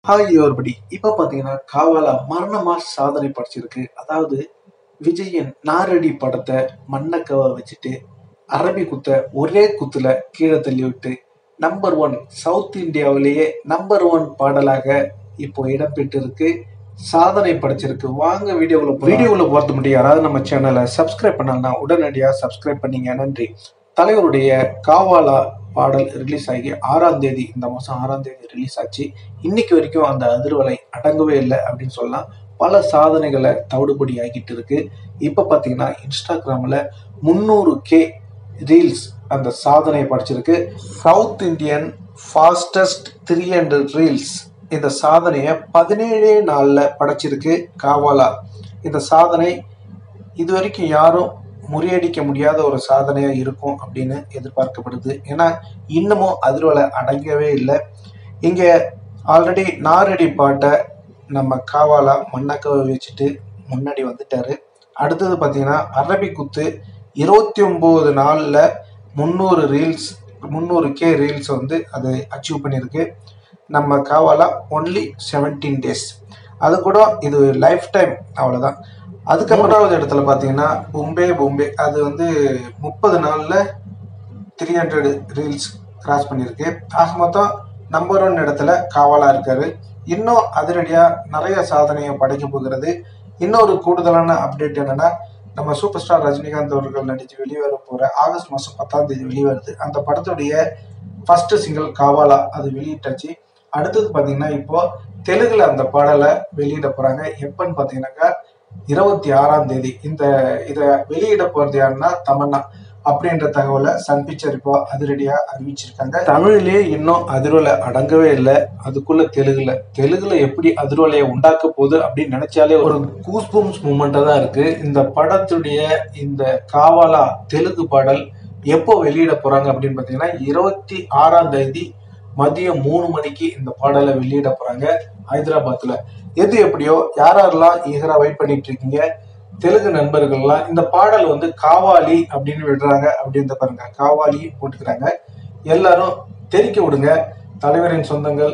hi everybody இப்போ பார்த்தீங்கன்னா காவாலா மரணமா சாதனை படைச்சிருக்கு அதாவது விஜயன் நாரடி படத்தை மண்ணக்கவ வச்சுட்டு அரபி குத்த ஒரே குத்துல கீழே தள்ளி விட்டு நம்பர் ஒன் சவுத் இந்தியாவிலேயே நம்பர் ஒன் பாடலாக இப்போ இடம்பெற்று இருக்கு சாதனை படைச்சிருக்கு வாங்க வீடியோவில் வீடியோவில் போகிறது முடியும் யாராவது நம்ம சேனலை சப்ஸ்கிரைப் பண்ணலன்னா உடனடியாக சப்ஸ்கிரைப் பண்ணீங்க நன்றி தலைவருடைய காவாலா பாடல் ரிலீஸ் ஆகி ஆறாம் தேதி இந்த மாதம் ஆறாம் தேதி ரிலீஸ் ஆச்சு இன்னைக்கு வரைக்கும் அந்த அதிர்வலை அடங்கவே இல்லை அப்படின்னு சொல்லலாம் பல சாதனைகளை தவிடுபடி ஆகிட்டு இருக்கு இப்போ பார்த்தீங்கன்னா இன்ஸ்டாகிராமில் முந்நூறு கே ரீல்ஸ் அந்த சாதனை படிச்சிருக்கு south Indian fastest three hundred reels இந்த சாதனையை பதினேழே நாளில் படைச்சிருக்கு காவாலா இந்த சாதனை இது வரைக்கும் யாரும் முறியடிக்க முடியாத ஒரு சாதனையா இருக்கும் அப்படின்னு எதிர்பார்க்கப்படுது ஏன்னா இன்னமும் அதிர்வலை அடங்கவே இல்லை இங்க ஆல்ரெடி நாரடி பாட்டை நம்ம காவாலா மண்ணக்கவை வச்சுட்டு முன்னாடி வந்துட்டாரு அடுத்தது பார்த்தீங்கன்னா அரபி குத்து இருபத்தி ஒம்பது நாளில் முந்நூறு ரீல்ஸ் முந்நூறு கே ரீல்ஸ் வந்து அது அச்சீவ் பண்ணியிருக்கு நம்ம காவாலா ஒன்லி செவன்டீன் டேஸ் அது கூட இது லைஃப் டைம் அவ்வளோதான் அதுக்கப்புறமாவது இடத்துல பார்த்தீங்கன்னா பொம்பே பொம்பே அது வந்து முப்பது நாளில் த்ரீ ஹண்ட்ரட் ரீல்ஸ் கிராஸ் பண்ணியிருக்கு ஆக மொத்தம் நம்பர் ஒன் இடத்துல காவலாக இருக்காரு இன்னும் அதிரடியாக நிறைய சாதனையை படைக்க போகிறது இன்னொரு கூடுதலான அப்டேட் என்னன்னா நம்ம சூப்பர் ஸ்டார் ரஜினிகாந்த் அவர்கள் நடித்து வெளிவர போகிற ஆகஸ்ட் மாதம் பத்தாம் தேதி வெளிவருது அந்த படத்துடைய ஃபர்ஸ்ட் சிங்கிள் காவாலா அது வெளியிட்டாச்சு அடுத்தது பார்த்தீங்கன்னா இப்போ தெலுங்குல அந்த பாடலை வெளியிட போகிறாங்க எப்பன்னு பார்த்தீங்கன்னாக்கா இருபத்தி ஆறாம் தேதி இந்த இதை வெளியிட போறது யாருன்னா தமன்னா அப்படின்ற தகவலை சன் பிக்சர் இப்போ அதிரடியா அறிவிச்சிருக்காங்க தமிழ்லயே இன்னும் அதிர்வலை அடங்கவே இல்லை அதுக்குள்ள தெலுங்குல தெலுங்குல எப்படி அதிர்வலையை உண்டாக்க போகுது அப்படின்னு நினைச்சாலே ஒரு கூஸ்பூம்ஸ் மூமெண்டா தான் இருக்கு இந்த படத்துடைய இந்த காவாலா தெலுங்கு பாடல் எப்போ வெளியிட போறாங்க அப்படின்னு பாத்தீங்கன்னா இருபத்தி ஆறாம் தேதி மதியம் மூணு மணிக்கு இந்த பாடலை வெளியிட போறாங்க ஹைதராபாத்ல எது எப்படியோ யார் யாரெல்லாம் ஈகரா வெயிட் பண்ணிட்டு இருக்கீங்க தெலுங்கு நண்பர்கள்லாம் இந்த பாடல் வந்து காவாலி அப்படின்னு விடுறாங்க அப்படின்னு பாருங்க காவாலி போட்டுக்கிறாங்க எல்லாரும் தெரிக்க விடுங்க தலைவரின் சொந்தங்கள்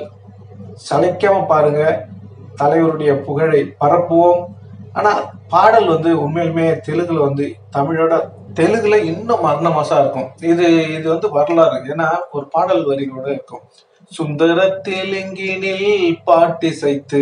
சளைக்காம பாருங்க தலைவருடைய புகழை பரப்புவோம் ஆனா பாடல் வந்து உண்மையிலுமே தெலுங்குல வந்து தமிழோட தெலுங்குல இன்னும் மரண மாசா இருக்கும் இது இது வந்து வரலாறு ஏன்னா ஒரு பாடல் வரிகளோட இருக்கும் சுந்தர தெலுங்கினில் பாட்டிசைத்து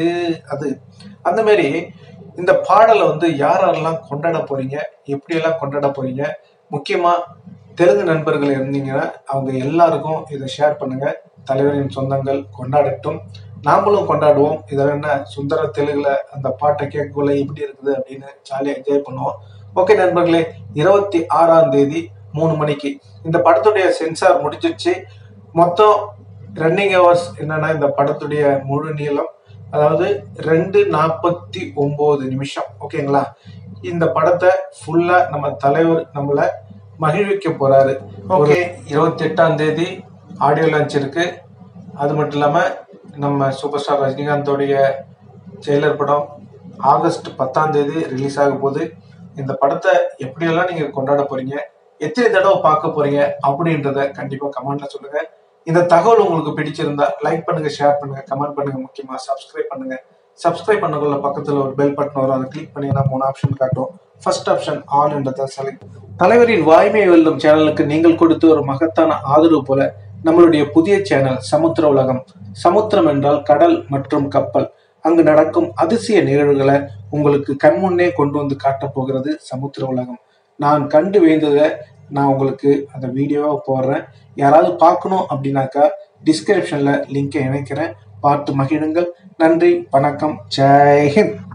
அது அந்த மாதிரி இந்த பாடலை வந்து யாரெல்லாம் கொண்டாட போறீங்க எப்படியெல்லாம் கொண்டாட போறீங்க முக்கியமா தெலுங்கு நண்பர்கள் இருந்தீங்கன்னா அவங்க எல்லாருக்கும் இதை ஷேர் பண்ணுங்க தலைவரின் சொந்தங்கள் கொண்டாடட்டும் நாமளும் கொண்டாடுவோம் இதில் என்ன சுந்தர தெலுங்குல அந்த பாட்டை கேட்கக்குள்ள எப்படி இருக்குது அப்படின்னு ஜாலியாக என்ஜாய் பண்ணுவோம் ஓகே நண்பர்களே இருபத்தி ஆறாம் தேதி மூணு மணிக்கு இந்த படத்துடைய சென்சார் முடிஞ்சிருச்சு மொத்தம் ரன்னிங் ஹவர்ஸ் என்னன்னா இந்த படத்துடைய முழு நீளம் அதாவது ரெண்டு நாற்பத்தி ஒன்பது நிமிஷம் ஓகேங்களா இந்த படத்தை ஃபுல்லா நம்ம தலைவர் நம்மளை மகிழ்விக்க போறாரு ஓகே இருபத்தி எட்டாம் தேதி ஆடியோ லான்ச் இருக்கு அது மட்டும் இல்லாம நம்ம சூப்பர் ஸ்டார் ரஜினிகாந்தோடைய ஜெயிலர் படம் ஆகஸ்ட் பத்தாம் தேதி ரிலீஸ் ஆக போகுது இந்த படத்தை எப்படியெல்லாம் நீங்க கொண்டாட போறீங்க எத்தனை தடவை பார்க்க போறீங்க அப்படின்றத கண்டிப்பா கமெண்ட்ல சொல்லுங்க இந்த தகவல் உங்களுக்கு பிடிச்சிருந்தா லைக் பண்ணுங்க ஷேர் பண்ணுங்க கமெண்ட் பண்ணுங்க முக்கியமா சப்ஸ்கிரைப் பண்ணுங்க சப்ஸ்கிரைப் பண்ணக்குள்ள பக்கத்துல ஒரு பெல் பட்டன் வரும் அதை கிளிக் பண்ணீங்கன்னா மூணு ஆப்ஷன் காட்டும் ஃபர்ஸ்ட் ஆப்ஷன் ஆல் என்றதை செலக்ட் தலைவரின் வாய்மை வெல்லும் சேனலுக்கு நீங்கள் கொடுத்து ஒரு மகத்தான ஆதரவு போல நம்மளுடைய புதிய சேனல் சமுத்திர உலகம் சமுத்திரம் என்றால் கடல் மற்றும் கப்பல் அங்கு நடக்கும் அதிசய நிகழ்வுகளை உங்களுக்கு கண்முன்னே கொண்டு வந்து காட்டப் போகிறது சமுத்திர உலகம் நான் கண்டு வேந்ததை நான் உங்களுக்கு அந்த வீடியோவை போடுறேன் யாராவது பார்க்கணும் அப்படின்னாக்கா டிஸ்கிரிப்ஷன்ல லிங்கை இணைக்கிறேன் பார்த்து மகிழுங்கள் நன்றி வணக்கம் ஜெய்ஹிந்த்